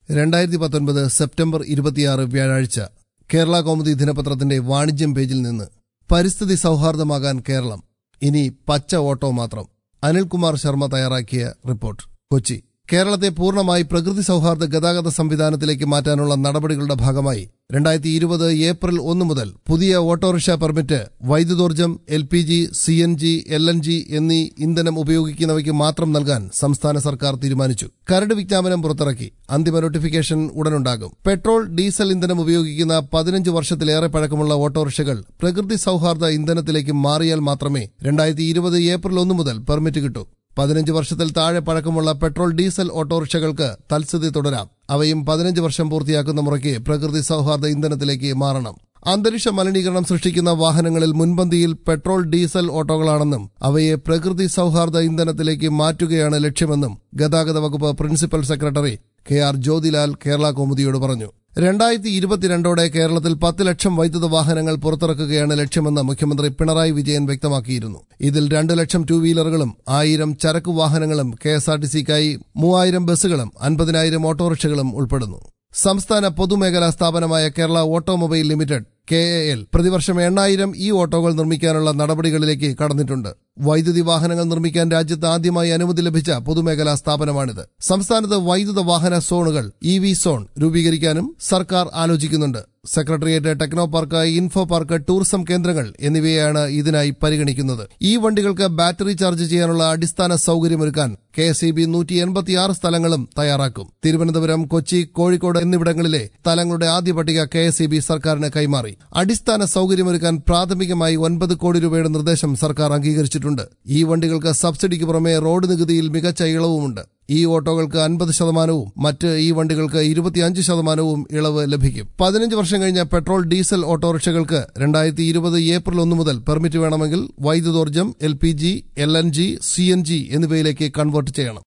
രണ്ടായിരത്തി പത്തൊൻപത് സെപ്റ്റംബർ ഇരുപത്തിയാറ് വ്യാഴാഴ്ച കേരള കൗമുദി ദിനപത്രത്തിന്റെ വാണിജ്യം പേജിൽ നിന്ന് പരിസ്ഥിതി സൗഹാർദ്ദമാകാൻ കേരളം ഇനി പച്ച ഓട്ടോ മാത്രം അനിൽകുമാർ ശർമ്മ തയ്യാറാക്കിയ റിപ്പോർട്ട് കൊച്ചി കേരളത്തെ പൂർണ്ണമായി പ്രകൃതി സൗഹാർദ്ദ ഗതാഗത സംവിധാനത്തിലേക്ക് മാറ്റാനുള്ള നടപടികളുടെ ഭാഗമായി രണ്ടായിരത്തി ഇരുപത് ഏപ്രിൽ ഒന്ന് മുതൽ പുതിയ ഓട്ടോറിക്ഷ പെർമിറ്റ് വൈദ്യുതോർജ്ജം L P G C N G L N G എന്നീ ഇന്ധനം ഉപയോഗിക്കുന്നവയ്ക്ക് മാത്രം നൽകാൻ സംസ്ഥാന സർക്കാർ തീരുമാനിച്ചു കരട് വിജ്ഞാപനം പുറത്തിറക്കി അന്തിമ നോട്ടിഫിക്കേഷൻ ഉടനുണ്ടാകും പെട്രോൾ ഡീസൽ ഇന്ധനം ഉപയോഗിക്കുന്ന പതിനഞ്ച് വർഷത്തിലേറെ പഴക്കമുള്ള ഓട്ടോറിക്ഷകൾ പ്രകൃതി സൗഹാർദ്ദ ഇന്ധനത്തിലേക്ക് മാറിയാൽ മാത്രമേ രണ്ടായിരത്തി ഇരുപത് ഏപ്രിൽ ഒന്ന് മുതൽ പെർമിറ്റ് കിട്ടൂ പതിനഞ്ച് വർഷത്തിൽ താഴെ പഴക്കമുള്ള പെട്രോൾ ഡീസൽ ഓട്ടോറിക്ഷകൾക്ക് തൽസ്ഥിതി തുടരാം അവയും പതിനഞ്ച് വർഷം പൂർത്തിയാക്കുന്ന മുറയ്ക്ക് പ്രകൃതി സൗഹാർദ്ദ ഇന്ധനത്തിലേക്ക് മാറണം അന്തരീക്ഷ മലിനീകരണം സൃഷ്ടിക്കുന്ന വാഹനങ്ങളിൽ മുൻപന്തിയിൽ പെട്രോൾ ഡീസൽ ഓട്ടോകളാണെന്നും അവയെ പ്രകൃതി സൗഹാർദ്ദ ഇന്ധനത്തിലേക്ക് മാറ്റുകയാണ് ലക്ഷ്യമെന്നും ഗതാഗത വകുപ്പ് principal secretary K R Jyothilal Kerala കൗമുദിയോട് പറഞ്ഞു രണ്ടായിരത്തി ഇരുപത്തിരണ്ടോടെ കേരളത്തിൽ പത്ത് ലക്ഷം വൈദ്യുത വാഹനങ്ങൾ പുറത്തിറക്കുകയാണ് ലക്ഷ്യമെന്ന് മുഖ്യമന്ത്രി പിണറായി വിജയൻ വ്യക്തമാക്കിയിരുന്നു ഇതിൽ രണ്ട് ലക്ഷം ടൂ വീലറുകളും ആയിരം ചരക്കു വാഹനങ്ങളും കെ എസ് ആർ ടി സിക്കായി മൂവായിരം ബസ്സുകളും അൻപതിനായിരം ഓട്ടോറിക്ഷകളും ഉൾപ്പെടുന്നു സംസ്ഥാന പൊതുമേഖലാ സ്ഥാപനമായ Kerala automobile limited K A L പ്രതിവർഷം എണ്ണായിരം ഇ ഓട്ടോകൾ നിർമ്മിക്കാനുള്ള നടപടികളിലേക്ക് കടന്നിട്ടുണ്ട് വൈദ്യുതി വാഹനങ്ങൾ നിർമ്മിക്കാൻ രാജ്യത്ത് ആദ്യമായി അനുമതി ലഭിച്ച പൊതുമേഖലാ സ്ഥാപനമാണിത് സംസ്ഥാനത്ത് വൈദ്യുത വാഹന സോണുകൾ ഇ വി സോൺ രൂപീകരിക്കാനും സർക്കാർ ആലോചിക്കുന്നുണ്ട് secretariat techno park info park tourism കേന്ദ്രങ്ങൾ എന്നിവയാണ് ഇതിനായി പരിഗണിക്കുന്നത് ഈ വണ്ടികൾക്ക് ബാറ്ററി ചാർജ് ചെയ്യാനുള്ള അടിസ്ഥാന സൌകര്യമൊരുക്കാൻ കെ എസ് ഇ ബി നൂറ്റി എൺപത്തിയാറ് സ്ഥലങ്ങളും തയ്യാറാക്കും തിരുവനന്തപുരം കൊച്ചി കോഴിക്കോട് എന്നിവിടങ്ങളിലെ സ്ഥലങ്ങളുടെ ആദ്യ പട്ടിക കെ എസ് ഇ ബി സർക്കാരിന് കൈമാറി അടിസ്ഥാന സൌകര്യമൊരുക്കാൻ പ്രാഥമികമായി ഒൻപത് കോടി രൂപയുടെ നിർദ്ദേശം സർക്കാർ അംഗീകരിച്ചിട്ടുണ്ട് ഈ വണ്ടികൾക്ക് സബ്സിഡിക്ക് പുറമെ റോഡ് നികുതിയിൽ മികച്ച ഇളവുമുണ്ട് ഈ ഓട്ടോകൾക്ക് അൻപത് ശതമാനവും മറ്റ് ഈ വണ്ടികൾക്ക് ഇരുപത്തിയഞ്ച് ശതമാനവും ഇളവ് ലഭിക്കും പതിനഞ്ച് വർഷം കഴിഞ്ഞ പെട്രോൾ ഡീസൽ ഓട്ടോറിക്ഷകൾക്ക് രണ്ടായിരത്തി ഇരുപത് ഏപ്രിൽ ഒന്ന് മുതൽ പെർമിറ്റ് വേണമെങ്കിൽ വൈദ്യുതോർജ്ജം L P G L N G C N G എന്നിവയിലേക്ക് കൺവേർട്ട് ചെയ്യണം